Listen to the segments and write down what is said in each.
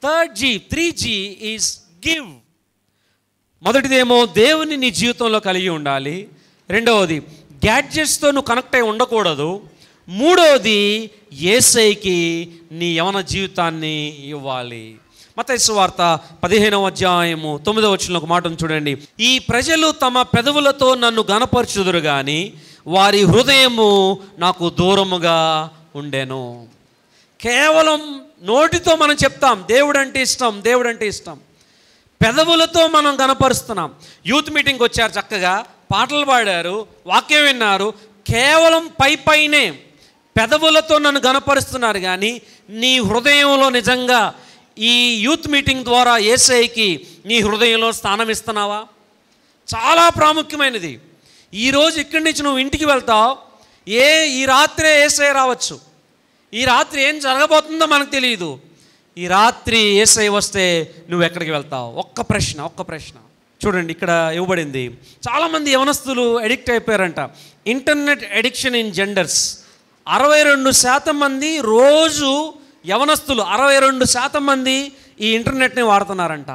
third G three G is give మొదటిదేమో దేవుని నీ జీవితంలో కలిగి ఉండాలి రెండవది గ్యాడ్జెట్స్తో నువ్వు కనెక్ట్ అయి ఉండకూడదు మూడవది ఏసైకి నీ యవన జీవితాన్ని ఇవ్వాలి మతైసు వార్త పదిహేనవ అధ్యాయము తొమ్మిదవ వచ్చిన ఒక మాటను చూడండి ఈ ప్రజలు తమ పెదవులతో నన్ను గనపరచుదురు కానీ వారి హృదయము నాకు దూరముగా ఉండెను కేవలం నోటితో మనం చెప్తాం దేవుడు అంటే ఇష్టం దేవుడు అంటే ఇష్టం పెదవులతో మనం కనపరుస్తున్నాం యూత్ మీటింగ్కి వచ్చారు చక్కగా పాటలు పాడారు వాక్యం విన్నారు కేవలం పై పైనే పెదవులతో నన్ను గనపరుస్తున్నారు కానీ నీ హృదయంలో నిజంగా ఈ యూత్ మీటింగ్ ద్వారా ఏసైకి నీ హృదయంలో స్థానం ఇస్తున్నావా చాలా ప్రాముఖ్యమైనది ఈరోజు ఇక్కడి నుంచి నువ్వు ఇంటికి వెళ్తావు ఏ ఈ రాత్రే ఏసై రావచ్చు ఈ రాత్రి ఏం జరగబోతుందో మనకు తెలియదు ఈ రాత్రి ఏసై వస్తే నువ్వు ఎక్కడికి వెళ్తావు ఒక్క ప్రశ్న ఒక్క ప్రశ్న చూడండి ఇక్కడ ఇవ్వబడింది చాలామంది యవనస్తులు అడిక్ట్ అయిపోయారంట ఇంటర్నెట్ అడిక్షన్ ఇన్ జెండర్స్ అరవై రెండు శాతం మంది రోజు యవనస్తులు అరవై రెండు శాతం మంది ఈ ఇంటర్నెట్ని వాడుతున్నారంట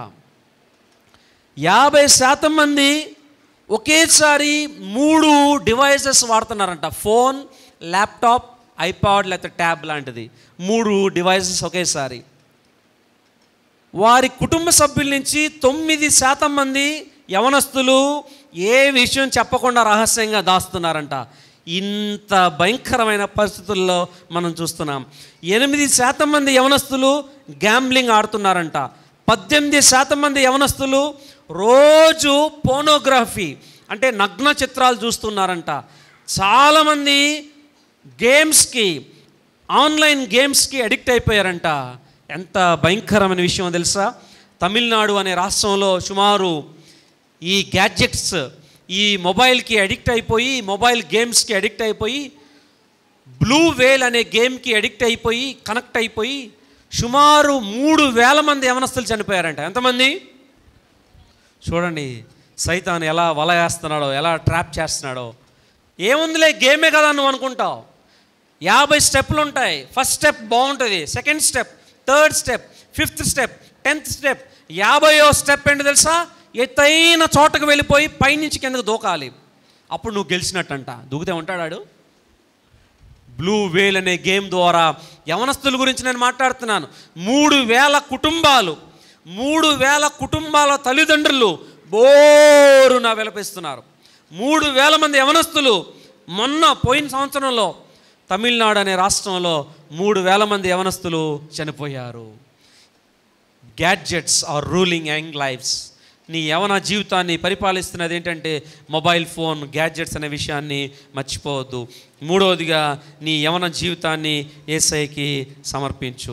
యాభై శాతం మంది ఒకేసారి మూడు డివైజెస్ వాడుతున్నారంట ఫోన్ ల్యాప్టాప్ ఐపాడ్ లేకపోతే ట్యాబ్ లాంటిది మూడు డివైజెస్ ఒకేసారి వారి కుటుంబ సభ్యుల నుంచి తొమ్మిది శాతం మంది యవనస్తులు ఏ విషయం చెప్పకుండా రహస్యంగా దాస్తున్నారంట ఇంత భయంకరమైన పరిస్థితుల్లో మనం చూస్తున్నాం ఎనిమిది శాతం మంది యవనస్తులు గ్యాంబ్లింగ్ ఆడుతున్నారంట పద్దెనిమిది శాతం మంది యవనస్తులు రోజు పోనోగ్రఫీ అంటే నగ్న చిత్రాలు చూస్తున్నారంట చాలామంది గేమ్స్కి ఆన్లైన్ గేమ్స్కి అడిక్ట్ అయిపోయారంట ఎంత భయంకరమైన విషయం తెలుసా తమిళనాడు అనే రాష్ట్రంలో సుమారు ఈ గ్యాడ్జెట్స్ ఈ మొబైల్కి అడిక్ట్ అయిపోయి మొబైల్ గేమ్స్కి అడిక్ట్ అయిపోయి బ్లూ వేల్ అనే గేమ్కి అడిక్ట్ అయిపోయి కనెక్ట్ అయిపోయి సుమారు మూడు వేల మంది యవనస్తులు చనిపోయారంట ఎంతమంది చూడండి సైతాన్ ఎలా వల వేస్తున్నాడో ఎలా ట్రాప్ చేస్తున్నాడో ఏముందిలే గేమే కదా నువ్వు అనుకుంటావు యాభై స్టెప్లు ఉంటాయి ఫస్ట్ స్టెప్ బాగుంటుంది second step third step fifth step tenth step యాభయో స్టెప్ ఏంటి తెలుసా ఎత్తైన చోటకు వెళ్ళిపోయి పైనుంచి కిందకు దూకాలి అప్పుడు నువ్వు గెలిచినట్టంట దూకితే ఉంటాడాడు బ్లూ వేల్ అనే గేమ్ ద్వారా యవనస్తుల గురించి నేను మాట్లాడుతున్నాను మూడు వేల కుటుంబాలు మూడు వేల కుటుంబాల తల్లిదండ్రులు బోరున విలపిస్తున్నారు మూడు వేల మంది యవనస్తులు మొన్న పోయిన సంవత్సరంలో తమిళనాడు అనే రాష్ట్రంలో మూడు వేల మంది యవనస్తులు చనిపోయారు gadgets are ruling young lives నీ యవన జీవితాన్ని పరిపాలిస్తున్నది ఏంటంటే మొబైల్ ఫోన్ గ్యాడ్జెట్స్ అనే విషయాన్ని మర్చిపోవద్దు మూడవదిగా నీ యవన జీవితాన్ని ఏసైకి సమర్పించు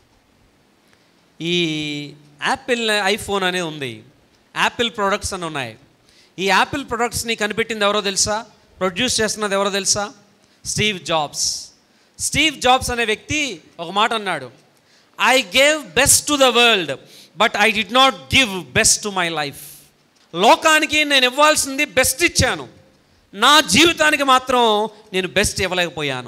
ఈ యాపిల్ ఐఫోన్ అనేది ఉంది యాపిల్ ప్రొడక్ట్స్ అని ఉన్నాయి ఈ యాపిల్ ప్రొడక్ట్స్ని కనిపెట్టింది ఎవరో తెలుసా ప్రొడ్యూస్ చేస్తున్నది ఎవరో తెలుసా స్టీవ్ జాబ్స్ స్టీవ్ జాబ్స్ అనే వ్యక్తి ఒక మాట అన్నాడు I gave best to the world but I did not give best to my life లోకానికి నేను ఇవ్వాల్సింది బెస్ట్ ఇచ్చాను నా జీవితానికి మాత్రం నేను బెస్ట్ ఇవ్వలేకపోయాను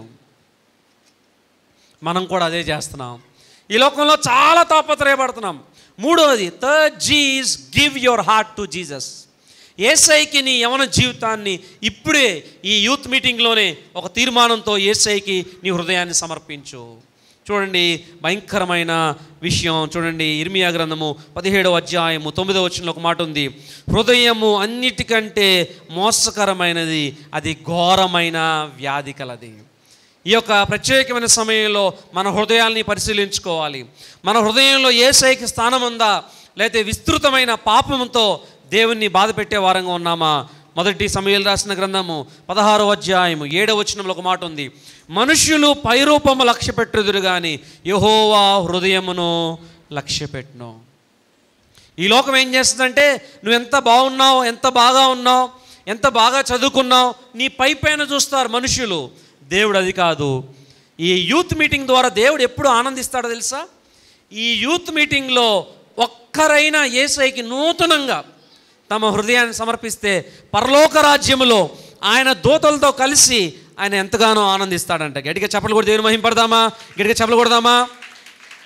మనం కూడా అదే చేస్తున్నాం ఈ లోకంలో చాలా తాపత్రయపడుతున్నాం మూడవది third G's give your heart to Jesus ఏసైకి నీ యవన జీవితాన్ని ఇప్పుడే ఈ యూత్ మీటింగ్లోనే ఒక తీర్మానంతో ఏసైకి నీ హృదయాన్ని సమర్పించు చూడండి భయంకరమైన విషయం చూడండి ఇర్మియా గ్రంథము పదిహేడవ అధ్యాయము తొమ్మిదవ వచనంలో ఒక మాట ఉంది హృదయము అన్నిటికంటే మోసకరమైనది అది ఘోరమైన వ్యాధి కలది ఈ యొక్క ప్రత్యేకమైన సమయంలో మన హృదయాల్ని పరిశీలించుకోవాలి మన హృదయంలో ఏ సైకి స్థానం ఉందా లేకపోతే విస్తృతమైన పాపంతో దేవుణ్ణి బాధ పెట్టే వారంగా ఉన్నామా మొదటి సమయాలు రాసిన గ్రంథము పదహారో అధ్యాయము ఏడవ వచనంలో ఒక మాట ఉంది మనుష్యులు పైరూపము లక్ష్య పెట్టుదురు కానీ యహోవా హృదయమును లక్ష్య పెట్టును ఈ లోకం ఏం చేస్తుందంటే నువ్వు ఎంత బాగున్నావు ఎంత బాగా ఉన్నావు ఎంత బాగా చదువుకున్నావు నీ పై పైన చూస్తారు మనుషులు దేవుడు అది కాదు ఈ యూత్ మీటింగ్ ద్వారా దేవుడు ఎప్పుడు ఆనందిస్తాడో తెలుసా ఈ యూత్ మీటింగ్లో ఒక్కరైనా ఏసైకి నూతనంగా తమ హృదయాన్ని సమర్పిస్తే పరలోక రాజ్యములో ఆయన దూతలతో కలిసి ఆయన ఎంతగానో ఆనందిస్తాడంట గట్టిగా చెప్పలు కూడా దేవుని మహింపడదామా గట్టిగా చెప్పలు కొడదామా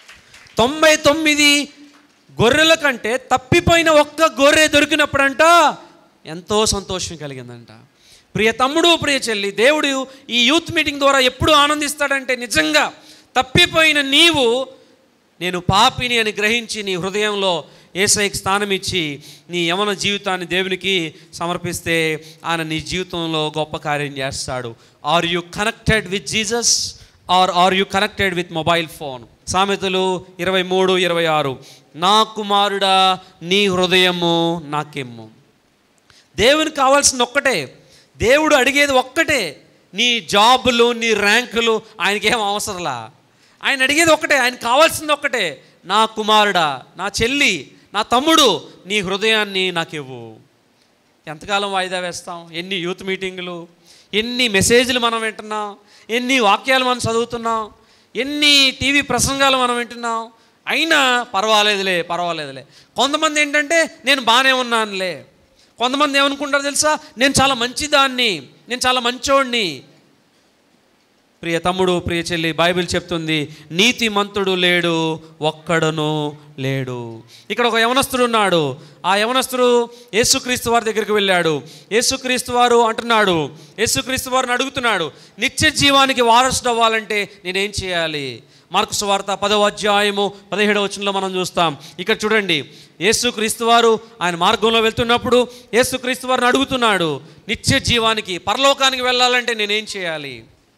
తొంభై తొమ్మిది గొర్రెల కంటే తప్పిపోయిన ఒక్క గొర్రె దొరికినప్పుడంట ఎంతో సంతోషం కలిగిందంట ప్రియ తమ్ముడు ప్రియ చెల్లి దేవుడు ఈ యూత్ మీటింగ్ ద్వారా ఎప్పుడు ఆనందిస్తాడంటే నిజంగా తప్పిపోయిన నీవు నేను పాపిని అని గ్రహించి నీ హృదయంలో ఏసైకి స్థానం ఇచ్చి నీ యవన జీవితాన్ని దేవునికి సమర్పిస్తే ఆయన నీ జీవితంలో గొప్ప కార్యం చేస్తాడు are you connected with Jesus are are you connected with mobile phone సామెతలు ఇరవై మూడు ఇరవై ఆరు నా కుమారుడా నీ హృదయము నాకెమ్ము దేవునికి కావాల్సింది ఒక్కటే దేవుడు అడిగేది ఒక్కటే నీ జాబులు నీ ర్యాంకులు ఆయనకేం అవసరంలా ఆయన అడిగేది ఒక్కటే ఆయన కావాల్సింది ఒక్కటే నా కుమారుడా నా చెల్లి నా తమ్ముడు నీ హృదయాన్ని నాకివ్వు ఎంతకాలం వాయిదా వేస్తాం ఎన్ని యూత్ మీటింగులు ఎన్ని మెసేజ్లు మనం వింటున్నాం ఎన్ని వాక్యాలు మనం చదువుతున్నాం ఎన్ని టీవీ ప్రసంగాలు మనం వింటున్నాం అయినా పర్వాలేదులే పర్వాలేదులే కొంతమంది ఏంటంటే నేను బాగానే ఉన్నానులే కొంతమంది ఏమనుకుంటారో తెలుసా నేను చాలా మంచిదాన్ని నేను చాలా మంచోడిని ప్రియ తమ్ముడు ప్రియ చెల్లి బైబిల్ చెప్తుంది నీతిమంతుడు లేడు ఒక్కడను లేడు ఇక్కడ ఒక యవనస్తుడు ఉన్నాడు ఆ యవనస్తుడు యేసుక్రీస్తు వారి దగ్గరికి వెళ్ళాడు యేసుక్రీస్తు వారు అంటున్నాడు యేసుక్రీస్తు వారిని అడుగుతున్నాడు నిత్య జీవానికి వారసుడు అవ్వాలంటే నేనేం చేయాలి మార్కు సువార్త పదవ అధ్యాయము పదిహేడవ వచనంలో మనం చూస్తాం ఇక్కడ చూడండి యేసుక్రీస్తు వారు ఆయన మార్గంలో వెళ్తున్నప్పుడు యేసుక్రీస్తు వారిని అడుగుతున్నాడు నిత్య జీవానికి పరలోకానికి వెళ్ళాలంటే నేనేం చేయాలి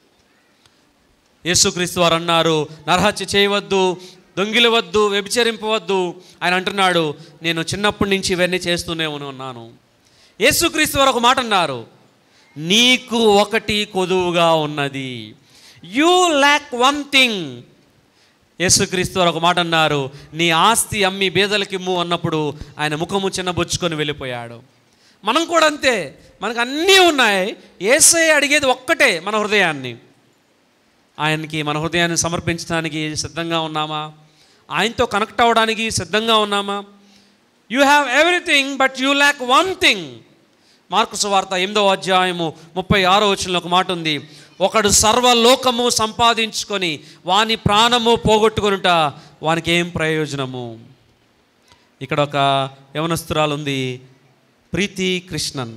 యేసుక్రీస్తు వారు అన్నారు నరహత్య చేయవద్దు దొంగిలవద్దు వ్యభిచరింపవద్దు ఆయన అంటున్నాడు నేను చిన్నప్పటి నుంచి ఇవన్నీ చేస్తూనే ఉన్నాను యేసుక్రీస్తు వారు ఒక మాట అన్నారు నీకు ఒకటి కొదువుగా ఉన్నది యూ ల్యాక్ వన్ థింగ్ యేసుక్రీస్తు వారు ఒక మాట అన్నారు నీ ఆస్తి అమ్మి బేదలకిమ్ము అన్నప్పుడు ఆయన ముఖము చిన్నబుచ్చుకొని వెళ్ళిపోయాడు మనం కూడా అంతే మనకు అన్నీ ఉన్నాయి ఏసై అడిగేది ఒక్కటే మన హృదయాన్ని ఆయనకి మన హృదయాన్ని సమర్పించడానికి సిద్ధంగా ఉన్నామా ఆయనతో కనెక్ట్ అవ్వడానికి సిద్ధంగా ఉన్నామా you have everything but you lack one thing Mark సువార్త ఎనిమిదవ అధ్యాయము ముప్పై ఆరో వచనంలో ఒక మాట ఉంది ఒకడు సర్వలోకము సంపాదించుకొని వాని ప్రాణము పోగొట్టుకొనుట వానికి ఏం ప్రయోజనము ఇక్కడ ఒక యవనస్తురాలు ఉంది ప్రీతి కృష్ణన్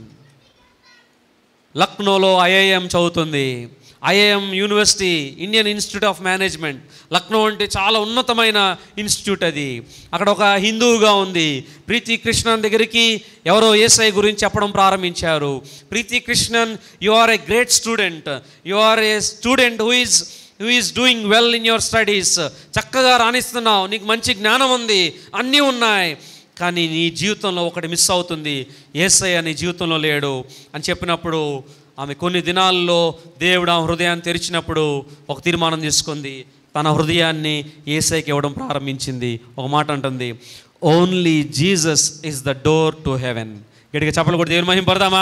లక్నోలో ఐఐఎం చదువుతుంది IIM university Indian institute of management Lucknow అంటే చాలా ఉన్నతమైన ఇన్స్టిట్యూట్ అది అక్కడ ఒక హిందువుగా ఉంది ప్రీతి కృష్ణన్ దగ్గరికి ఎవరో ఏసఐ గురించి చెప్పడం ప్రారంభించారు Preethi Krishnan you are a great student you are a student who is who is doing well in your studies చక్కగా రాణిస్తున్నావు నీకు మంచి జ్ఞానం ఉంది అన్నీ ఉన్నాయి కానీ నీ జీవితంలో ఒకటి మిస్ అవుతుంది ఏసయ్య నీ జీవితంలో లేడు అని చెప్పినప్పుడు ఆమె కొన్ని దినాల్లో దేవుడు ఆ హృదయాన్ని తెరిచినప్పుడు ఒక తీర్మానం తీసుకుంది తన హృదయాన్ని ఏసైకి ఇవ్వడం ప్రారంభించింది ఒక మాట అంటుంది only Jesus is the door to heaven గడిగా చెప్పలు కూడా దేవుని మహిమ పడదామా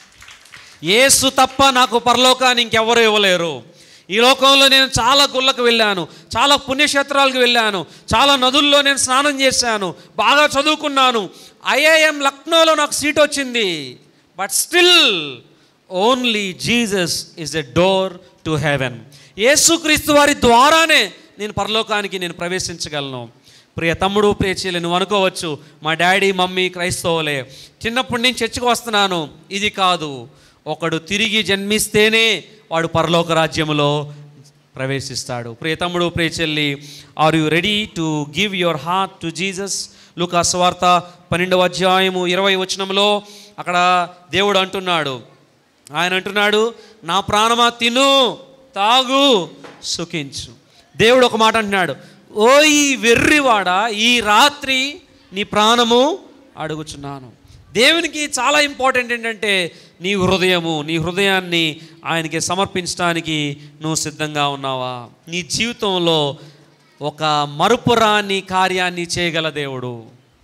యేసు తప్ప నాకు పరలోకాన్ని ఇంకెవరు ఇవ్వలేరు ఈ లోకంలో నేను చాలా గుళ్ళకు వెళ్ళాను చాలా పుణ్యక్షేత్రాలకు వెళ్ళాను చాలా నదుల్లో నేను స్నానం చేశాను బాగా చదువుకున్నాను ఐఐఎం లక్నోలో నాకు సీట్ వచ్చింది but still only Jesus is a door to heaven యేసుక్రీస్తు వారి ద్వారానే నేను పరలోకానికి నేను ప్రవేశించగలను ప్రియ తమ్ముడు ప్రియ చెల్లి నువ్వు అనుకోవచ్చు మా డాడీ మమ్మీ క్రైస్తవులే చిన్నప్పటి నుంచి చర్చకు వస్తున్నాను ఇది కాదు ఒకడు తిరిగి జన్మిస్తేనే వాడు పరలోక రాజ్యములో ప్రవేశిస్తాడు ప్రియ తమ్ముడు ప్రియ చెల్లి are you ready to give your heart to Jesus లూకా స్వార్త పన్నెండవ అధ్యాయము ఇరవై వచనంలో అక్కడ దేవుడు అంటున్నాడు ఆయన అంటున్నాడు నా ప్రాణమా తిను తాగు సుఖించు దేవుడు ఒక మాట అంటున్నాడు ఓ ఈ వెర్రివాడ ఈ రాత్రి నీ ప్రాణము అడుగుచున్నాను దేవునికి చాలా ఇంపార్టెంట్ ఏంటంటే నీ హృదయము నీ హృదయాన్ని ఆయనకి సమర్పించడానికి నువ్వు సిద్ధంగా ఉన్నావా నీ జీవితంలో ఒక మరుపురాని కార్యాన్ని చేయగల దేవుడు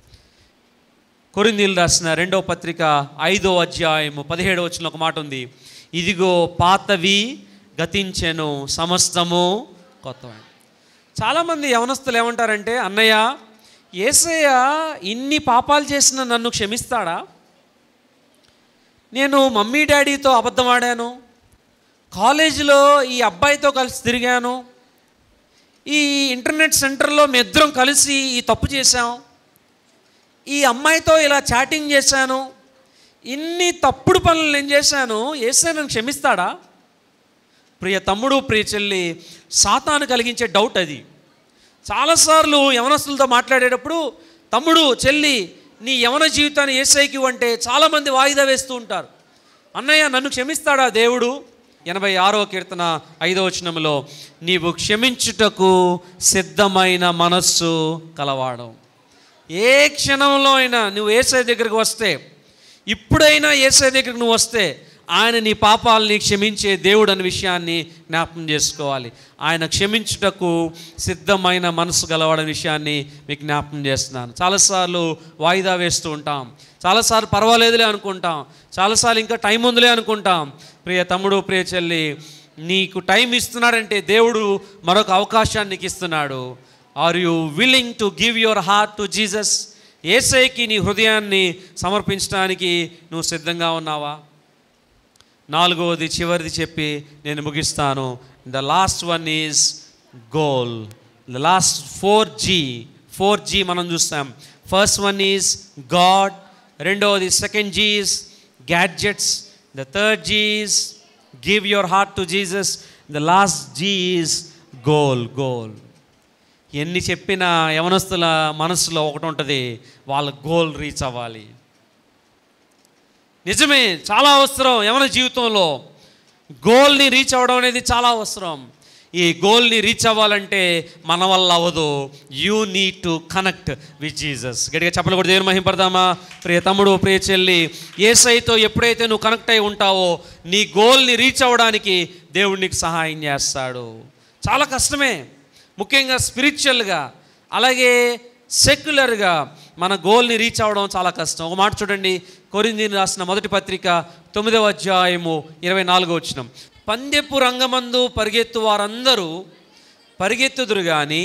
కొరిందీలు రాసిన రెండో పత్రిక ఐదో అధ్యాయము పదిహేడవ వచ్చిన ఒక మాట ఉంది ఇదిగో పాతవి గతించెను సమస్తము కొత్త చాలామంది యవనస్తులు ఏమంటారంటే అన్నయ్య ఏసయ్య ఇన్ని పాపాలు చేసిన నన్ను క్షమిస్తాడా నేను మమ్మీ డాడీతో అబద్ధం ఆడాను కాలేజీలో ఈ అబ్బాయితో కలిసి తిరిగాను ఈ ఇంటర్నెట్ సెంటర్లో మీ ఇద్దరం కలిసి ఈ తప్పు చేశాం ఈ అమ్మాయితో ఇలా చాటింగ్ చేశాను ఇన్ని తప్పుడు పనులు నేను చేశాను ఏసై నన్ను క్షమిస్తాడా ప్రియ తమ్ముడు ప్రియ చెల్లి సాతాను కలిగించే డౌట్ అది చాలాసార్లు యవనస్తులతో మాట్లాడేటప్పుడు తమ్ముడు చెల్లి నీ యవన జీవితాన్ని ఏసైకి అంటే చాలామంది వాయిదా వేస్తూ ఉంటారు అన్నయ్య నన్ను క్షమిస్తాడా దేవుడు ఎనభై ఆరో కీర్తన ఐదో వచనంలో నీవు క్షమించుటకు సిద్ధమైన మనస్సు కలవాడం ఏ క్షణంలో అయినా నువ్వు ఏసై దగ్గరికి వస్తే ఇప్పుడైనా ఏసై దగ్గరికి నువ్వు వస్తే ఆయన నీ పాపాలని క్షమించే దేవుడు అనే విషయాన్ని జ్ఞాపకం చేసుకోవాలి ఆయన క్షమించుటకు సిద్ధమైన మనసు గలవాడని విషయాన్ని మీకు జ్ఞాపకం చేస్తున్నాను చాలాసార్లు వాయిదా వేస్తూ ఉంటాం చాలాసార్లు పర్వాలేదులే అనుకుంటాం చాలాసార్లు ఇంకా టైం ఉందిలే అనుకుంటాం ప్రియ తమ్ముడు ప్రియ చెల్లి నీకు టైం ఇస్తున్నాడంటే దేవుడు మరొక అవకాశాన్ని నీకు ఇస్తున్నాడు are you willing to give your heart to Jesus ఏసైకి నీ హృదయాన్ని సమర్పించడానికి నువ్వు సిద్ధంగా ఉన్నావా నాలుగవది చివరిది చెప్పి నేను ముగిస్తాను the last one is goal the last four G four G మనం చూస్తాం ఫస్ట్ వన్ ఈజ్ గాడ్ రెండవది second G is gadgets the third G is give your heart to Jesus the last G is goal goal ఎన్ని చెప్పినా యవనస్తుల మనసులో ఒకటి ఉంటుంది వాళ్ళ goal reach అవ్వాలి నిజమే చాలా అవసరం యవన జీవితంలో గోల్ని రీచ్ అవ్వడం అనేది చాలా అవసరం ఈ గోల్ని రీచ్ అవ్వాలంటే మన వల్ల అవ్వదు you need to connect with Jesus గట్టిగా చెప్పలు కూడా దేవుని మహింపడదామా ప్రియ తమ్ముడు ప్రియ చెల్లి ఏసైతో ఎప్పుడైతే నువ్వు కనెక్ట్ అయి ఉంటావో నీ గోల్ని రీచ్ అవ్వడానికి దేవుడు నీకు సహాయం చేస్తాడు చాలా కష్టమే ముఖ్యంగా స్పిరిచువల్గా అలాగే సెక్యులర్గా మన గోల్ని రీచ్ అవ్వడం చాలా కష్టం ఒక మాట చూడండి కొరిందీని రాసిన మొదటి పత్రిక తొమ్మిదవ అధ్యాయము ఇరవై నాలుగో వచ్చినం పందెపు రంగమందు పరిగెత్తు వారందరూ పరిగెత్తుదురు కానీ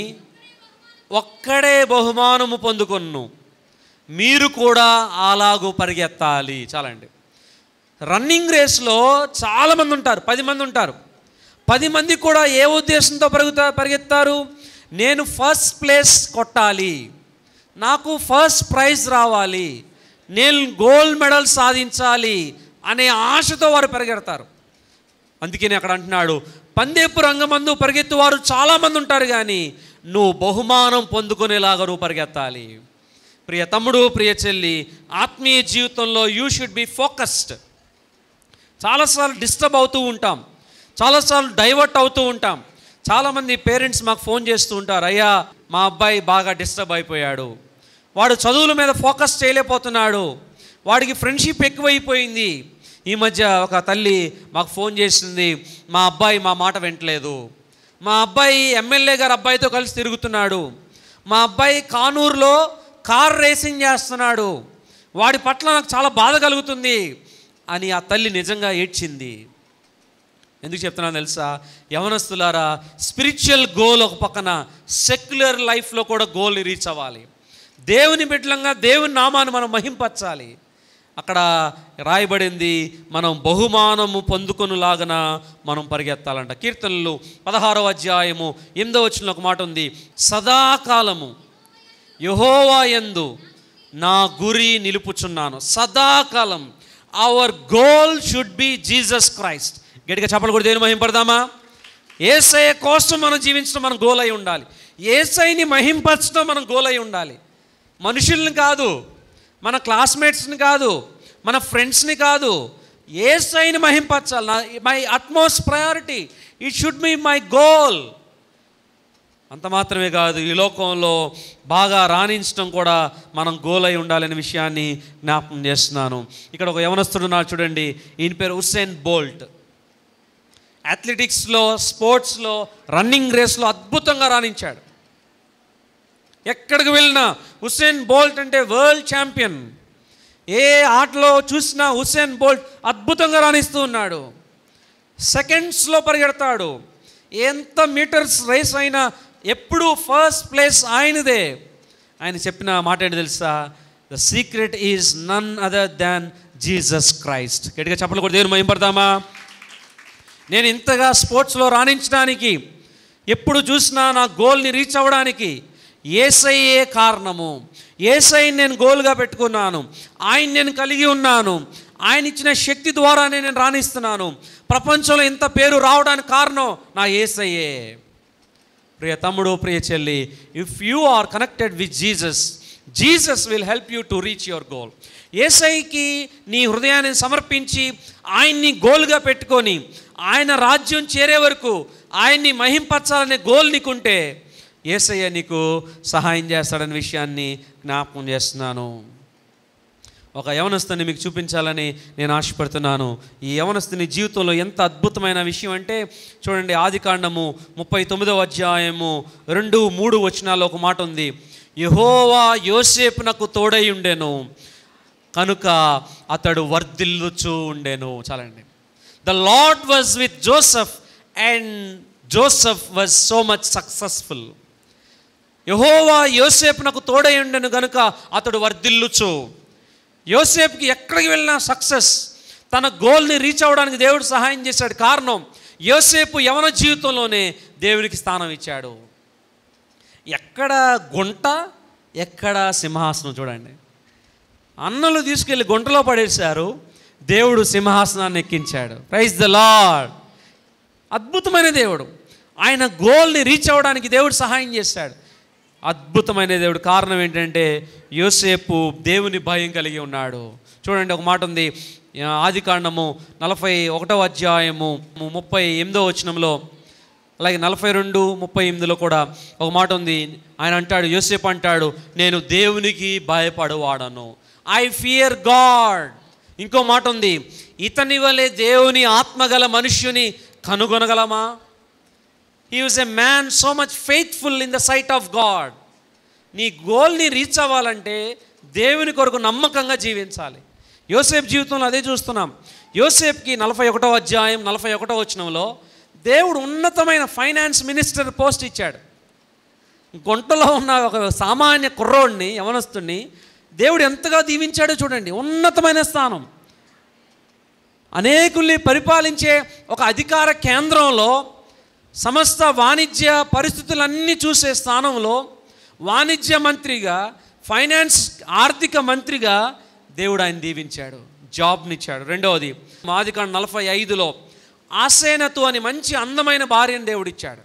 ఒక్కడే బహుమానము పొందుకొన్ను మీరు కూడా అలాగూ పరిగెత్తాలి చాలండి రన్నింగ్ రేస్లో చాలామంది ఉంటారు పది మంది ఉంటారు పది మంది కూడా ఏ ఉద్దేశంతో పరుగుతా పరిగెత్తారు నేను ఫస్ట్ ప్లేస్ కొట్టాలి నాకు ఫస్ట్ ప్రైజ్ రావాలి నేను గోల్డ్ మెడల్ సాధించాలి అనే ఆశతో వారు పరిగెడతారు అందుకని అక్కడ అంటున్నాడు పందేపు రంగమందు పరిగెత్తువారు చాలామంది ఉంటారు కానీ నువ్వు బహుమానం పొందుకునేలాగా నువ్వు పరిగెత్తాలి ప్రియ తమ్ముడు ప్రియ చెల్లి ఆత్మీయ జీవితంలో యూ షుడ్ బి ఫోకస్డ్ చాలాసార్లు డిస్టర్బ్ అవుతూ ఉంటాం చాలాసార్లు డైవర్ట్ అవుతూ ఉంటాం చాలామంది పేరెంట్స్ మాకు ఫోన్ చేస్తూ ఉంటారు అయ్యా మా అబ్బాయి బాగా డిస్టర్బ్ అయిపోయాడు వాడు చదువుల మీద ఫోకస్ చేయలేకపోతున్నాడు వాడికి ఫ్రెండ్షిప్ ఎక్కువైపోయింది ఈ మధ్య ఒక తల్లి మాకు ఫోన్ చేసింది మా అబ్బాయి మా మాట వింటలేదు మా అబ్బాయి ఎమ్మెల్యే గారు అబ్బాయితో కలిసి తిరుగుతున్నాడు మా అబ్బాయి కానూరులో కార్ రేసింగ్ చేస్తున్నాడు వాడి పట్ల నాకు చాలా బాధ కలుగుతుంది అని ఆ తల్లి నిజంగా ఏడ్చింది ఎందుకు చెప్తున్నాను తెలుసా యవనస్తులారా స్పిరిచువల్ గోల్ ఒక పక్కన సెక్యులర్ లైఫ్లో కూడా గోల్ని రీచ్ అవ్వాలి దేవుని బిడ్డలంగా దేవుని నామాన్ని మనం మహింపరచాలి అక్కడ రాయబడింది మనం బహుమానము పొందుకొనులాగన మనం పరిగెత్తాలంట కీర్తనలు పదహారవ అధ్యాయము ఎనిమిదో వచ్చిన ఒక మాట ఉంది సదాకాలము యహోవా యందు నా గురి నిలుపుచున్నాను సదాకాలం our goal should be Jesus Christ గట్టిగా చెప్పలు కూడా దేని మహింపడదామా ఏసఐ కోసం మనం జీవించడం మనం గోల్ అయి ఉండాలి ఏసైని మహింపరచడం మనం గోల్ అయి ఉండాలి మనుషుల్ని కాదు మన క్లాస్మేట్స్ని కాదు మన ఫ్రెండ్స్ని కాదు ఏసైని మహింపరచాలి నా my utmost priority it should be my goal అంత మాత్రమే కాదు ఈ లోకంలో బాగా రాణించడం కూడా మనం గోల్ అయి ఉండాలనే విషయాన్ని జ్ఞాపకం చేస్తున్నాను ఇక్కడ ఒక యవనస్తుడు నా చూడండి ఈయన పేరు హుస్సేన్ బోల్ట్ అథ్లెటిక్స్లో స్పోర్ట్స్లో రన్నింగ్ రేస్లో అద్భుతంగా రాణించాడు ఎక్కడికి వెళ్ళినా హుస్సేన్ బోల్ట్ అంటే వరల్డ్ ఛాంపియన్ ఏ ఆటలో చూసినా హుస్సేన్ బోల్ట్ అద్భుతంగా రాణిస్తూ ఉన్నాడు సెకండ్స్లో పరిగెడతాడు ఎంత మీటర్స్ రేస్ అయినా ఎప్పుడు ఫస్ట్ ప్లేస్ ఆయనదే ఆయన చెప్పిన మాట ఏంటి తెలుసా the secret is none other than Jesus Christ గట్టిగా చెప్పలు కూడా దేవుని మహింపడతామా నేను ఇంతగా స్పోర్ట్స్లో రాణించడానికి ఎప్పుడు చూసినా నా గోల్ని రీచ్ అవ్వడానికి ఏసయ్యే కారణము ఏసై నేను గోల్గా పెట్టుకున్నాను ఆయన నేను కలిగి ఉన్నాను ఆయన ఇచ్చిన శక్తి ద్వారానే నేను రాణిస్తున్నాను ప్రపంచంలో ఇంత పేరు రావడానికి కారణం నా ఏసయ్యే ప్రియ తమ్ముడు ప్రియ చెల్లి if you are connected with Jesus Jesus will help you to reach your goal ఏసైకి నీ హృదయాన్ని సమర్పించి ఆయన్ని గోల్గా పెట్టుకొని ఆయన రాజ్యం చేరే వరకు ఆయన్ని మహింపరచాలనే గోల్ నీకుంటే ఏసయ్య నీకు సహాయం చేస్తాడనే విషయాన్ని జ్ఞాపకం చేస్తున్నాను ఒక యవనస్తుని మీకు చూపించాలని నేను ఆశపడుతున్నాను ఈ యవనస్తుని జీవితంలో ఎంత అద్భుతమైన విషయం అంటే చూడండి ఆది కాండము ముప్పై తొమ్మిదవ అధ్యాయము రెండు మూడు వచనాల్లో ఒక మాట ఉంది యహోవా యోసేపునకు తోడై ఉండెను కనుక అతడు వర్ధిల్లుచూ ఉండెను చాలండి the Lord was with Joseph and Joseph was so much successful యహోవా యోసేపునకు తోడై ఉండెను గనుక అతడు వర్ధిల్లుచు యోసేపుకి ఎక్కడికి వెళ్ళినా సక్సెస్ తన గోల్ని రీచ్ అవ్వడానికి దేవుడు సహాయం చేశాడు కారణం యోసేపు యవన జీవితంలోనే దేవునికి స్థానం ఇచ్చాడు ఎక్కడ గుంట ఎక్కడ సింహాసనం చూడండి అన్నలు తీసుకెళ్ళి గుంటలో పడేశారు దేవుడు సింహాసనాన్ని ఎక్కించాడు ప్రైజ్ ద లార్డ్ అద్భుతమైన దేవుడు ఆయన గోల్ని రీచ్ అవ్వడానికి దేవుడు సహాయం చేశాడు అద్భుతమైన దేవుడు కారణం ఏంటంటే యోసేపు దేవుని భయం కలిగి ఉన్నాడు చూడండి ఒక మాట ఉంది ఆది కాండము నలభై ఒకటో అధ్యాయము ముప్పై ఎనిమిదో వచనంలో అలాగే నలభై రెండు ముప్పై ఎనిమిదిలో కూడా ఒక మాట ఉంది ఆయన అంటాడు యోసేపు అంటాడు నేను దేవునికి భయపడవాడను ఐ ఫియర్ గాడ్ ఇంకో మాట ఉంది ఇతని వలె దేవుని ఆత్మగల మనుష్యుని కనుగొనగలమా he was a man so much faithful in the sight of God నీ గోల్ని రీచ్ అవ్వాలంటే దేవుని కొరకు నమ్మకంగా జీవించాలి యోసేపు జీవితంలో అదే చూస్తున్నాం యోసేపుకి నలభై ఒకటో అధ్యాయం నలభై ఒకటో వచనంలో దేవుడు ఉన్నతమైన ఫైనాన్స్ మినిస్టర్ పోస్ట్ ఇచ్చాడు గుంటలో ఉన్న ఒక సామాన్య కుర్రోడిని యవనస్తుడిని దేవుడు ఎంతగా దీవించాడో చూడండి ఉన్నతమైన స్థానం అనేకుల్ని పరిపాలించే ఒక అధికార కేంద్రంలో సమస్త వాణిజ్య పరిస్థితులన్నీ చూసే స్థానంలో వాణిజ్య మంత్రిగా ఫైనాన్స్ ఆర్థిక మంత్రిగా దేవుడు ఆయన దీవించాడు జాబ్నిచ్చాడు రెండవది మాదికాండ నలభై ఐదులో ఆసేనతు అని మంచి అందమైన భార్యను దేవుడిచ్చాడు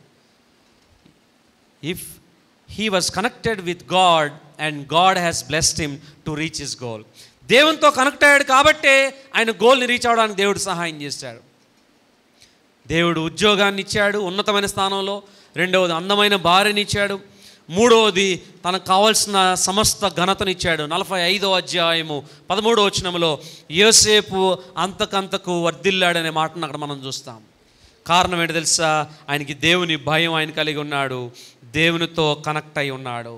if he was connected with God and God has blessed him to reach his goal దేవునితో కనెక్ట్ అయ్యాడు కాబట్టే ఆయన గోల్ని రీచ్ అవ్వడానికి దేవుడు సహాయం చేశాడు దేవుడు ఉద్యోగాన్ని ఇచ్చాడు ఉన్నతమైన స్థానంలో రెండవది అందమైన భార్యని ఇచ్చాడు మూడవది తనకు కావాల్సిన సమస్త ఘనతనిచ్చాడు నలభై ఐదో అధ్యాయము పదమూడో వచనంలో యోసేపు అంతకంతకు వర్ధిల్లాడనే మాటను అక్కడ మనం చూస్తాం కారణం ఏంటి తెలుసా ఆయనకి దేవుని భయం ఆయన కలిగి ఉన్నాడు దేవునితో కనెక్ట్ అయి ఉన్నాడు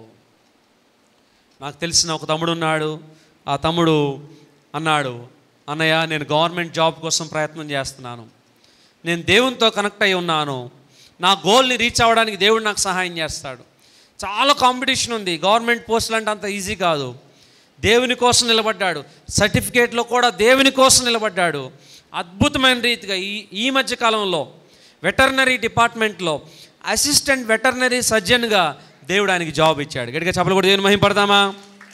నాకు తెలిసిన ఒక తమ్ముడు ఉన్నాడు ఆ తమ్ముడు అన్నాడు అన్నయ్య నేను గవర్నమెంట్ జాబ్ కోసం ప్రయత్నం చేస్తున్నాను నేను దేవునితో కనెక్ట్ అయి ఉన్నాను నా గోల్ని రీచ్ అవ్వడానికి దేవుడు నాకు సహాయం చేస్తాడు చాలా కాంపిటీషన్ ఉంది గవర్నమెంట్ పోస్టులు అంటే అంత ఈజీ కాదు దేవుని కోసం నిలబడ్డాడు సర్టిఫికేట్లో కూడా దేవుని కోసం నిలబడ్డాడు అద్భుతమైన రీతిగా ఈ ఈ మధ్య కాలంలో వెటర్నరీ డిపార్ట్మెంట్లో అసిస్టెంట్ వెటర్నరీ సర్జన్గా దేవుడు ఆయనకి జాబ్ ఇచ్చాడు గట్టిగా చెప్పలు కూడా దేవుని మహింపడదామా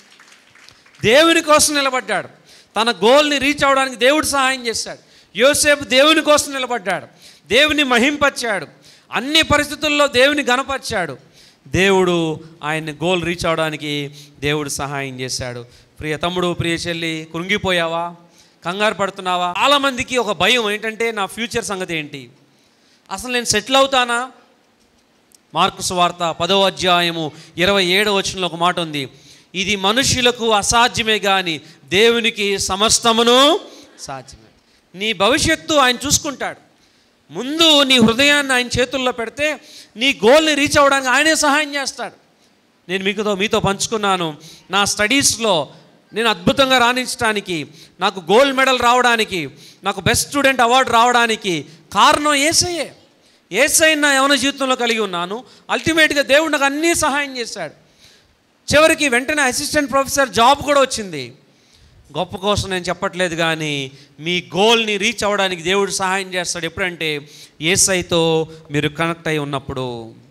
దేవుని కోసం నిలబడ్డాడు తన గోల్ని రీచ్ అవ్వడానికి దేవుడు సహాయం చేశాడు యోసేపు దేవుని కోసం నిలబడ్డాడు దేవుని మహింపరిచాడు అన్ని పరిస్థితుల్లో దేవుని గనపరిచాడు దేవుడు ఆయన్ని గోల్ రీచ్ అవడానికి దేవుడు సహాయం చేశాడు ప్రియ తమ్ముడు ప్రియ చెల్లి కృంగిపోయావా కంగారు పడుతున్నావా చాలామందికి ఒక భయం ఏంటంటే నా ఫ్యూచర్ సంగతి ఏంటి అసలు నేను సెటిల్ అవుతానా మార్కుసు వార్త పదో అధ్యాయము ఇరవై ఏడవ వచనంలో ఒక మాట ఉంది ఇది మనుషులకు అసాధ్యమే కానీ దేవునికి సమస్తమును సాధ్యమే నీ భవిష్యత్తు ఆయన చూసుకుంటాడు ముందు నీ హృదయాన్ని ఆయన చేతుల్లో పెడితే నీ గోల్ని రీచ్ అవ్వడానికి ఆయనే సహాయం చేస్తాడు నేను మీకుతో మీతో పంచుకున్నాను నా స్టడీస్లో నేను అద్భుతంగా రాణించడానికి నాకు గోల్డ్ మెడల్ రావడానికి నాకు బెస్ట్ స్టూడెంట్ అవార్డు రావడానికి కారణం ఏసయ్యే ఏసై నా యవన జీవితంలో కలిగి ఉన్నాను అల్టిమేట్గా దేవుడు నాకు అన్నీ సహాయం చేశాడు చివరికి వెంటనే అసిస్టెంట్ ప్రొఫెసర్ జాబ్ కూడా వచ్చింది గొప్ప కోసం నేను చెప్పట్లేదు కానీ మీ గోల్ని రీచ్ అవ్వడానికి దేవుడు సహాయం చేస్తాడు ఎప్పుడంటే ఏసైతో మీరు కనెక్ట్ అయి ఉన్నప్పుడు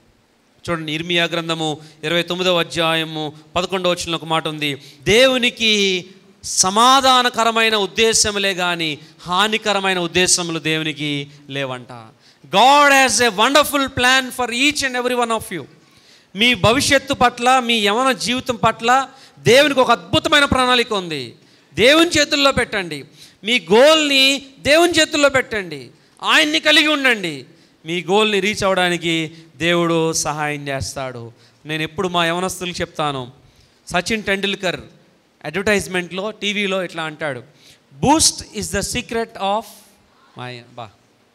చూడండి ఇర్మియా గ్రంథము ఇరవై తొమ్మిదవ అధ్యాయము పదకొండవ వచ్చిన ఒక మాట ఉంది దేవునికి సమాధానకరమైన ఉద్దేశములే కానీ హానికరమైన ఉద్దేశములు దేవునికి లేవంట God has a wonderful plan for each and every one of you మీ భవిష్యత్తు పట్ల మీ యవన జీవితం పట్ల దేవునికి ఒక అద్భుతమైన ప్రణాళిక ఉంది దేవుని చేతుల్లో పెట్టండి మీ గోల్ని దేవుని చేతుల్లో పెట్టండి ఆయన్ని కలిగి ఉండండి మీ గోల్ని రీచ్ అవ్వడానికి దేవుడు సహాయం చేస్తాడు నేను ఎప్పుడు మా యవనస్తులకు చెప్తాను సచిన్ టెండూల్కర్ అడ్వర్టైజ్మెంట్లో టీవీలో ఇట్లా అంటాడు Boost is the secret of my బా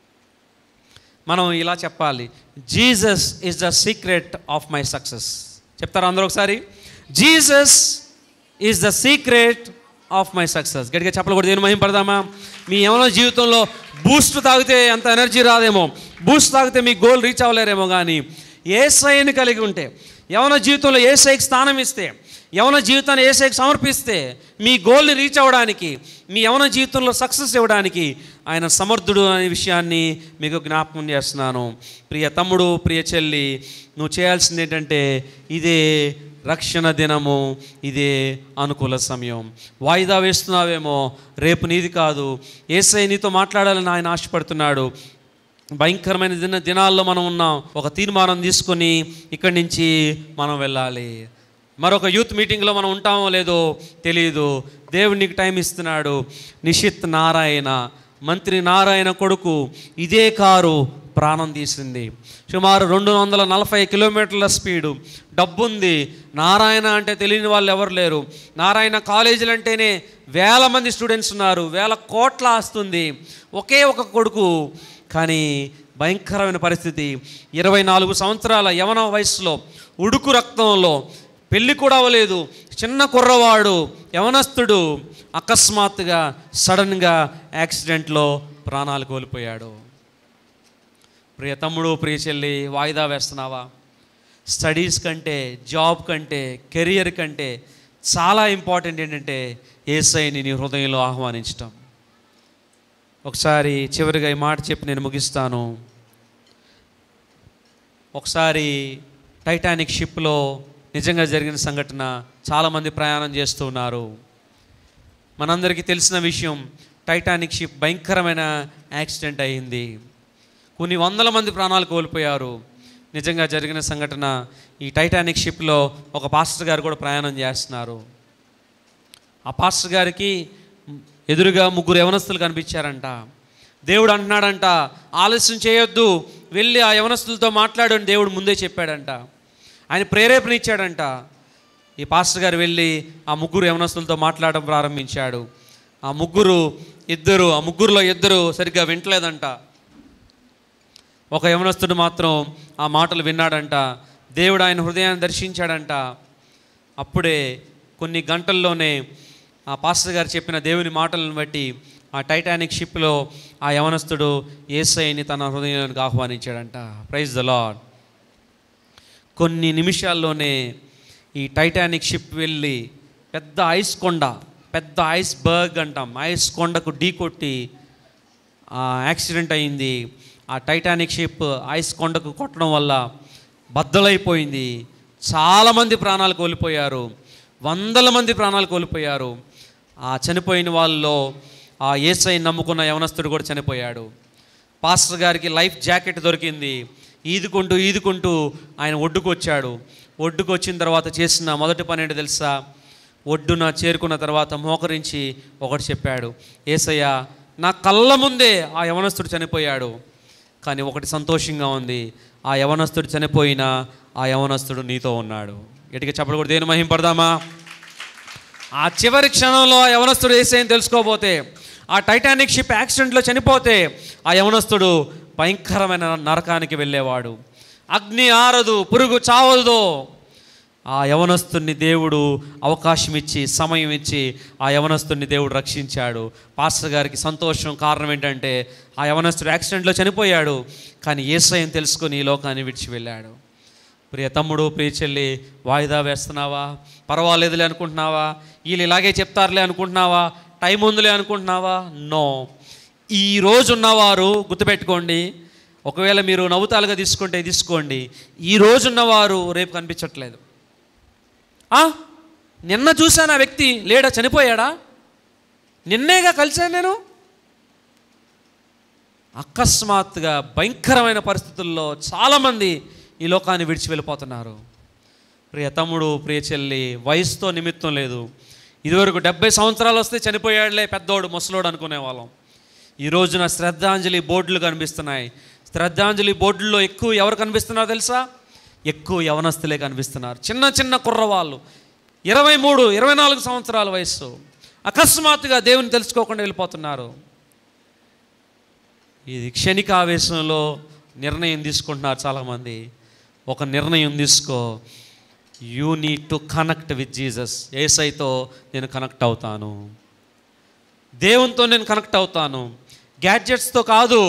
మనం ఇలా చెప్పాలి Jesus is the secret of my success చెప్తారా అందరూ ఒకసారి Jesus is the secret of my success గట్టిగా చెప్పలు కూడా దేని మహింపడదామా మీ ఏమైనా జీవితంలో బూస్ట్ తాగితే అంత ఎనర్జీ రాదేమో బూస్ట్ తాగితే మీ గోల్ రీచ్ అవ్వలేరేమో కానీ ఏ సైని కలిగి ఉంటే యవన జీవితంలో ఏ సైకి స్థానం ఇస్తే యవన జీవితాన్ని ఏ సైకి సమర్పిస్తే మీ గోల్ని రీచ్ అవ్వడానికి మీ యవన జీవితంలో సక్సెస్ ఇవ్వడానికి ఆయన సమర్థుడు అనే విషయాన్ని మీకు జ్ఞాపకం చేస్తున్నాను ప్రియ తమ్ముడు ప్రియ చెల్లి నువ్వు చేయాల్సింది ఏంటంటే ఇదే రక్షణ దినము ఇదే అనుకూల సమయం వాయిదా వేస్తున్నావేమో రేపు నీది కాదు ఏసై నీతో మాట్లాడాలని ఆయన ఆశపడుతున్నాడు భయంకరమైన దిన దినాల్లో మనం ఉన్నాం ఒక తీర్మానం తీసుకొని ఇక్కడి నుంచి మనం వెళ్ళాలి మరొక యూత్ మీటింగ్లో మనం ఉంటామో లేదో తెలియదు దేవుడు నీకు టైం ఇస్తున్నాడు నిషిత్ నారాయణ మంత్రి నారాయణ కొడుకు ఇదే కారు ప్రాణం తీసింది సుమారు రెండు వందల నలభై కిలోమీటర్ల స్పీడు డబ్బుంది నారాయణ అంటే తెలియని వాళ్ళు ఎవరు లేరు నారాయణ కాలేజీలు అంటేనే వేల మంది స్టూడెంట్స్ ఉన్నారు వేల కోట్ల ఆస్తుంది ఒకే ఒక కొడుకు కానీ భయంకరమైన పరిస్థితి ఇరవై నాలుగు సంవత్సరాల యవన వయసులో ఉడుకు రక్తంలో పెళ్ళి కూడా అవ్వలేదు చిన్న కుర్రవాడు యవనస్తుడు అకస్మాత్తుగా సడన్గా యాక్సిడెంట్లో ప్రాణాలు కోల్పోయాడు ప్రియ తమ్ముడు ప్రియ చెల్లి వాయిదా వేస్తున్నావా స్టడీస్ కంటే జాబ్ కంటే కెరియర్ కంటే చాలా ఇంపార్టెంట్ ఏంటంటే ఏసైని నీ హృదయంలో ఆహ్వానించటం ఒకసారి చివరిగా ఈ మాట చెప్పి నేను ముగిస్తాను ఒకసారి టైటానిక్ షిప్లో నిజంగా జరిగిన సంఘటన చాలామంది ప్రయాణం చేస్తూ ఉన్నారు మనందరికీ తెలిసిన విషయం టైటానిక్ షిప్ భయంకరమైన యాక్సిడెంట్ అయింది కొన్ని వందల మంది ప్రాణాలు కోల్పోయారు నిజంగా జరిగిన సంఘటన ఈ టైటానిక్ షిప్లో ఒక పాస్టర్ గారు కూడా ప్రయాణం చేస్తున్నారు ఆ పాస్టర్ గారికి ఎదురుగా ముగ్గురు యవనస్తులు కనిపించారంట దేవుడు అంటున్నాడంట ఆలస్యం చేయొద్దు వెళ్ళి ఆ యవనస్తులతో మాట్లాడు అని దేవుడు ముందే చెప్పాడంట ఆయన ప్రేరేపణ ఇచ్చాడంట ఈ పాస్టర్ గారు వెళ్ళి ఆ ముగ్గురు యవనస్తులతో మాట్లాడడం ప్రారంభించాడు ఆ ముగ్గురు ఇద్దరు ఆ ముగ్గురులో ఇద్దరు సరిగ్గా వింటలేదంట ఒక యవనస్తుడు మాత్రం ఆ మాటలు విన్నాడంట దేవుడు ఆయన హృదయాన్ని దర్శించాడంట అప్పుడే కొన్ని గంటల్లోనే ఆ పాస్టర్ గారు చెప్పిన దేవుని మాటలను బట్టి ఆ టైటానిక్ షిప్లో ఆ యవనస్తుడు ఏసైని తన హృదయానికి ఆహ్వానించాడంట ప్రైజ్ ద లాడ్ కొన్ని నిమిషాల్లోనే ఈ టైటానిక్ షిప్ వెళ్ళి పెద్ద ఐస్ కొండ పెద్ద ఐస్ బర్గ్ అంటాం ఐస్ కొండకు ఢీ కొట్టి ఆ యాక్సిడెంట్ అయింది ఆ టైటానిక్ షిప్ ఐస్ కొండకు కొట్టడం వల్ల బద్దలైపోయింది చాలామంది ప్రాణాలు కోల్పోయారు వందల మంది ప్రాణాలు కోల్పోయారు ఆ చనిపోయిన వాళ్ళలో ఆ ఏసై నమ్ముకున్న యవనస్తుడు కూడా చనిపోయాడు పాస్టర్ గారికి లైఫ్ జాకెట్ దొరికింది ఈదుకుంటూ ఈదుకుంటూ ఆయన ఒడ్డుకు వచ్చాడు ఒడ్డుకు వచ్చిన తర్వాత చేసిన మొదటి పని ఏంటో తెలుసా ఒడ్డున చేరుకున్న తర్వాత మోకరించి ఒకటి చెప్పాడు ఏసయ్య నా కళ్ళ ముందే ఆ యవనస్తుడు చనిపోయాడు కానీ ఒకటి సంతోషంగా ఉంది ఆ యవనస్తుడు చనిపోయినా ఆ యవనస్తుడు నీతో ఉన్నాడు గట్టిగా చెప్పడు కూడా దేని మహింపడదామా ఆ చివరి క్షణంలో ఆ యవనస్తుడు ఏసైని తెలుసుకోపోతే ఆ టైటానిక్ షిప్ యాక్సిడెంట్లో చనిపోతే ఆ యవనస్తుడు భయంకరమైన నరకానికి వెళ్ళేవాడు అగ్ని ఆరదు పురుగు చావదు ఆ యవనస్తుని దేవుడు అవకాశం ఇచ్చి సమయం ఇచ్చి ఆ యవనస్తుని దేవుడు రక్షించాడు పాస్టర్ గారికి సంతోషం కారణం ఏంటంటే ఆ యవనస్తుడు యాక్సిడెంట్లో చనిపోయాడు కానీ ఏసయం తెలుసుకొని ఈ లోకాన్ని విడిచి వెళ్ళాడు ప్రియ తమ్ముడు ప్రియ చెల్లి వాయిదా వేస్తున్నావా పర్వాలేదులే అనుకుంటున్నావా వీళ్ళు ఇలాగే చెప్తారులే అనుకుంటున్నావా టైం ఉందిలే అనుకుంటున్నావా నో ఈ రోజు ఉన్నవారు గుర్తుపెట్టుకోండి ఒకవేళ మీరు నవ్వుతాలుగా తీసుకుంటే తీసుకోండి ఈ రోజున్న వారు రేపు కనిపించట్లేదు ఆ, నిన్న చూశాను ఆ వ్యక్తి లేడా చనిపోయాడా నిన్నేగా కలిశాను నేను అకస్మాత్తుగా భయంకరమైన పరిస్థితుల్లో చాలామంది ఈ లోకాన్ని విడిచి వెళ్ళిపోతున్నారు ప్రియ తమ్ముడు ప్రియ చెల్లి వయసుతో నిమిత్తం లేదు ఇదివరకు డెబ్బై సంవత్సరాలు వస్తే చనిపోయాడులే పెద్దోడు ముసలోడు అనుకునేవాళ్ళం ఈ రోజున శ్రద్ధాంజలి బోర్డులు కనిపిస్తున్నాయి శ్రద్ధాంజలి బోర్డుల్లో ఎక్కువ ఎవరు కనిపిస్తున్నారో తెలుసా ఎక్కువ యవనస్తులే కనిపిస్తున్నారు చిన్న చిన్న కుర్రవాళ్ళు ఇరవై మూడు ఇరవై నాలుగు సంవత్సరాల వయస్సు అకస్మాత్తుగా దేవుని తెలుసుకోకుండా వెళ్ళిపోతున్నారు ఇది క్షణిక ఆవేశంలో నిర్ణయం తీసుకుంటున్నారు చాలామంది ఒక నిర్ణయం తీసుకో you need to connect with Jesus ఏసైతో నేను కనెక్ట్ అవుతాను దేవునితో నేను కనెక్ట్ అవుతాను గ్యాడ్జెట్స్తో కాదు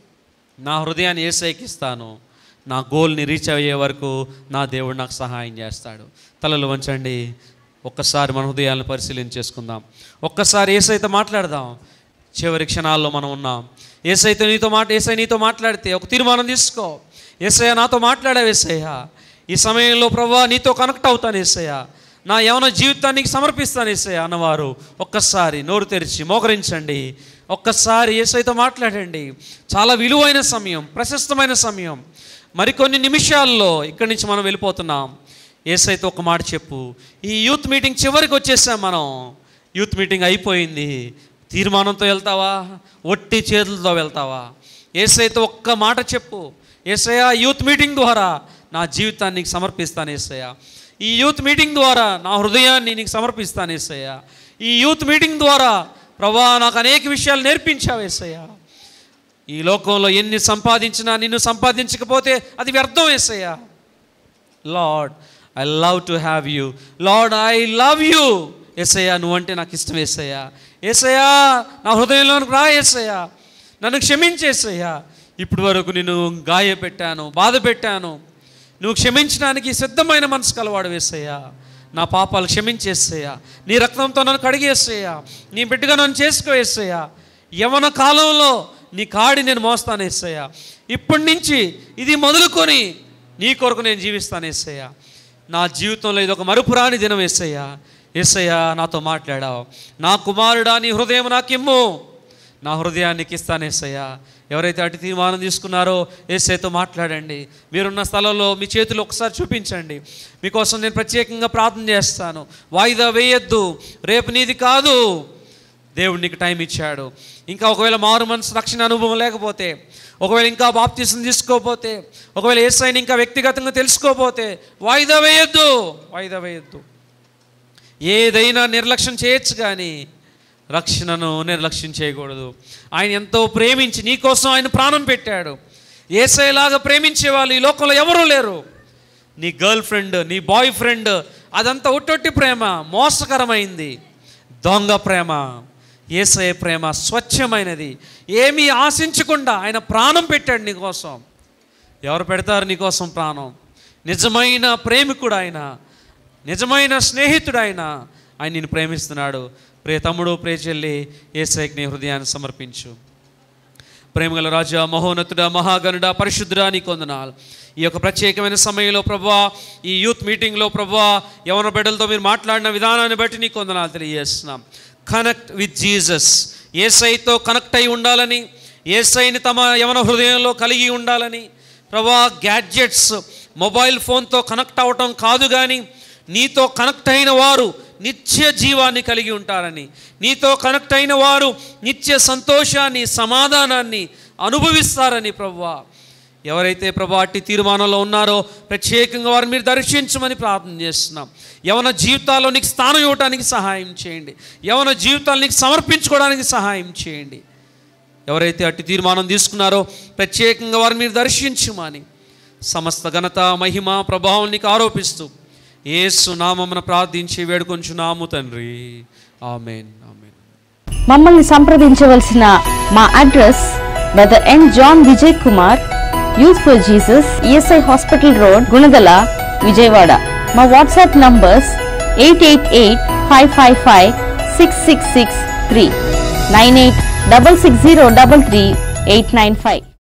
నా హృదయాన్ని ఏసైకి ఇస్తాను నా గోల్ని రీచ్ అయ్యే వరకు నా దేవుడు నాకు సహాయం చేస్తాడు తలలు వంచండి ఒక్కసారి మన హృదయాలను పరిశీలన చేసుకుందాం ఒక్కసారి ఏసైతో మాట్లాడదాం చివరి క్షణాల్లో మనం ఉన్నాం ఏసైతే నీతో మాట ఏసై నీతో మాట్లాడితే ఒక తీర్మానం తీసుకో ఏసయ్య నాతో మాట్లాడావు ఏసయ్య ఈ సమయంలో ప్రభా నీతో కనెక్ట్ అవుతాను ఏసయ్య నా యవన జీవితానికి సమర్పిస్తాను ఏసయ్య అన్నవారు ఒక్కసారి నోరు తెరిచి మోకరించండి ఒక్కసారి ఏసైతో మాట్లాడండి చాలా విలువైన సమయం ప్రశస్తమైన సమయం మరికొన్ని నిమిషాల్లో ఇక్కడి నుంచి మనం వెళ్ళిపోతున్నాం ఏసైతో ఒక మాట చెప్పు ఈ యూత్ మీటింగ్ చివరికి వచ్చేసాం మనం యూత్ మీటింగ్ అయిపోయింది తీర్మానంతో వెళ్తావా ఒట్టి చేతులతో వెళ్తావా ఏసైతో ఒక్క మాట చెప్పు ఏసయ్య యూత్ మీటింగ్ ద్వారా నా జీవితాన్ని నీకు సమర్పిస్తాను ఏసయ్య ఈ యూత్ మీటింగ్ ద్వారా నా హృదయాన్ని నీకు సమర్పిస్తాను ఏసయ్య ఈ యూత్ మీటింగ్ ద్వారా ప్రభా నాకు అనేక విషయాలు నేర్పించావు ఏసయ్య ఈ లోకంలో ఎన్ని సంపాదించినా నిన్ను సంపాదించకపోతే అది వ్యర్థం వేసయ్యా Lord I love to have you Lord I love you ఎస్ఐయా నువ్వంటే నాకు ఇష్టం వేసయ్యా ఏసయ్యా నా హృదయంలోనికి రా ఏసయ్యా నన్ను క్షమించేసయ్యా ఇప్పటి వరకు నేను గాయ పెట్టాను బాధ పెట్టాను నువ్వు క్షమించడానికి సిద్ధమైన మనసు కలవాడు వేసయ్యా నా పాపాలు క్షమించేసేయా నీ రక్తంతో నన్ను కడిగేసేయా నీ బిడ్డగా నన్ను చేసుకోవేసేయా యవన కాలంలో నీ కాడి నేను మోస్తాను ఏసయ్యా ఇప్పటి నుంచి ఇది మొదలుకొని నీ కొరకు నేను జీవిస్తాను ఏసయ్యా నా జీవితంలో ఇది ఒక మరుపురాని దినం ఏసయ్యా ఏసయ్యా నాతో మాట్లాడావు నా కుమారుడా నీ హృదయం నాకిమ్ము నా హృదయానికి ఇస్తాను ఏసయ్యా ఎవరైతే అటు తీర్మానం తీసుకున్నారో ఏసైతో మాట్లాడండి మీరున్న స్థలంలో మీ చేతులు ఒకసారి చూపించండి మీకోసం నేను ప్రత్యేకంగా ప్రార్థన చేస్తాను వాయిదా వేయొద్దు రేపు నీది కాదు దేవుడు నీకు టైం ఇచ్చాడు ఇంకా ఒకవేళ మారు మనసు రక్షణ అనుభవం లేకపోతే ఒకవేళ ఇంకా బాప్తీసం తీసుకోకపోతే ఒకవేళ ఏసైని ఇంకా వ్యక్తిగతంగా తెలుసుకోకపోతే వాయిదా వేయొద్దు వాయిదా వేయొద్దు ఏదైనా నిర్లక్ష్యం చేయొచ్చు కానీ రక్షణను నిర్లక్ష్యం చేయకూడదు ఆయన ఎంతో ప్రేమించి నీకోసం ఆయన ప్రాణం పెట్టాడు ఏసైలాగా ప్రేమించే వాళ్ళు ఈ లోకంలో ఎవరూ లేరు నీ గర్ల్ ఫ్రెండ్ నీ బాయ్ ఫ్రెండ్ అదంతా ఒట్టొట్టి ప్రేమ మోసకరమైంది దొంగ ప్రేమ ఏసయ ప్రేమ స్వచ్ఛమైనది ఏమీ ఆశించకుండా ఆయన ప్రాణం పెట్టాడు నీకోసం ఎవరు పెడతారు నీకోసం ప్రాణం నిజమైన ప్రేమికుడు ఆయన నిజమైన స్నేహితుడు ఆయన ఆయన నిన్ను ప్రేమిస్తున్నాడు ప్రియ తమ్ముడు ప్రియ చెల్లి ఏసైకి నీ హృదయాన్ని సమర్పించు ప్రేమగల రాజా మహోన్నతుడ మహాగణుడ పరిశుద్ధుడా నీకు వందనాలు ఈ యొక్క ప్రత్యేకమైన సమయంలో ప్రభా ఈ యూత్ మీటింగ్లో ప్రభా యవన బిడ్డలతో మీరు మాట్లాడిన విధానాన్ని బట్టి నీకు వందనాలు తెలియజేస్తున్నాం కనెక్ట్ విత్ జీసస్ ఏసైతో కనెక్ట్ అయి ఉండాలని ఏసైని తమ యవన హృదయంలో కలిగి ఉండాలని ప్రభా గ్యాడ్జెట్స్ మొబైల్ ఫోన్తో కనెక్ట్ అవ్వటం కాదు కానీ నీతో కనెక్ట్ అయిన వారు నిత్య జీవాన్ని కలిగి ఉంటారని నీతో కనెక్ట్ అయిన వారు నిత్య సంతోషాన్ని సమాధానాన్ని అనుభవిస్తారని ప్రభువా ఎవరైతే ప్రభా అట్టి తీర్మానంలో ఉన్నారో ప్రత్యేకంగా వారిని మీరు దర్శించమని ప్రార్థన చేస్తున్నాం యవన జీవితాల్లో నీకు స్థానం ఇవ్వడానికి సహాయం చేయండి యవన జీవితాలు నీకు సమర్పించుకోవడానికి సహాయం చేయండి ఎవరైతే అట్టి తీర్మానం తీసుకున్నారో ప్రత్యేకంగా వారిని మీరు దర్శించమని సమస్త ఘనత మహిమ ప్రభావం నీకు ఆరోపిస్తూ ఏసు నామమున ప్రార్థించి వేడుకొంచున్నాము తండ్రి ఆమెన్ ఆమెన్ మమ్మల్ని సంప్రదించవలసిన మా address brother N John Vijay Kumar youth for Jesus ESI hospital road Gunadala Vijayawada మా WhatsApp numbers eight eight eight five five five six six six three nine eight double six zero double three eight nine five